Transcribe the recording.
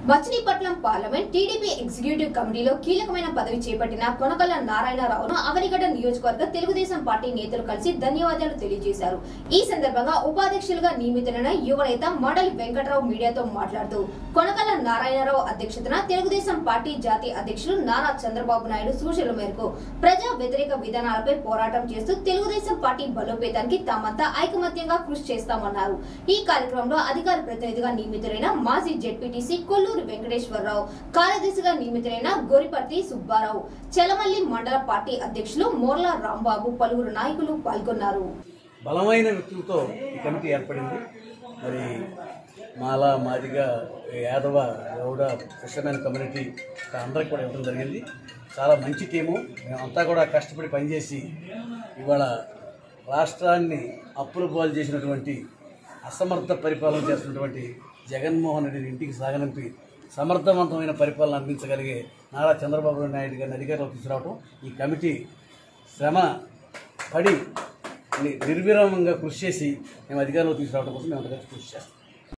Machilipatnam parliament TDP executive కమిటీలో కీలకమైన పదవి చేపట్టిన కొనకల్ల నారాయణరావును అవనిగడ్డ నియోజకవర్గ తెలుగుదేశం పార్టీ నేతలు కలిసి ధన్యవాదాలు తెలియజేశారు ఈ సందర్భంగా ఉపాధ్యక్షులుగా నియమితులైన యువనేత మండలి వెంకట్రావు మీడియాతో మాట్లాడుతూ కొనకల్ల నారాయణరావు అధ్యక్షతన తెలుగుదేశం పార్టీ జాతీయ అధ్యక్షులు నారా చంద్రబాబు నాయుడు సూచనల మేరకు ప్రజా వ్యతిరేక విధానాలపై పోరాటం చేస్తూ తెలుగుదేశం పార్టీ బలోపేతానికి తామంతా ఐకమత్యంగా కృషి చేస్తామన్నారు ఈ కార్యక్రమంలో అధికార ప్రతినిధిగా నియమితులైన మాజీ జెడ్పీటీసీ కొల్లూరు వెంకటేశ్వరరావు కార్యదర్శిగా నియమితులైన గోరిపర్తి సుబ్బారావు చలమల్లి మండల పార్టీ అధ్యక్షులు మోర్లా రాంబాబు పలువురు నాయకులు పాల్గొన్నారు బలమైన వ్యక్తులతో ఈ కమిటీ ఏర్పడింది మరి మాల మాదిగ యాదవ గౌడ ఫిషర్మెన్ కమ్యూనిటీ అందరికి కూడా ఇవ్వడం జరిగింది చాలా మంచి టీము మేమంతా కూడా కష్టపడి పనిచేసి ఇవాళ రాష్ట్రాన్ని అప్పుల పాలు చేసినటువంటి అసమర్థ పరిపాలన చేస్తున్నటువంటి జగన్మోహన్ రెడ్డిని ఇంటికి సాగనంపి సమర్థవంతమైన పరిపాలన అందించగలిగే నారా చంద్రబాబు నాయుడు గారిని అధికారంలోకి తీసుకురావడం ఈ కమిటీ శ్రమ పడి ని- నిర్విరామంగా కృషి చేసి మేము అధికారంలో తీసుకురావడం కోసం మేము అంతగా కృషి చేస్తాం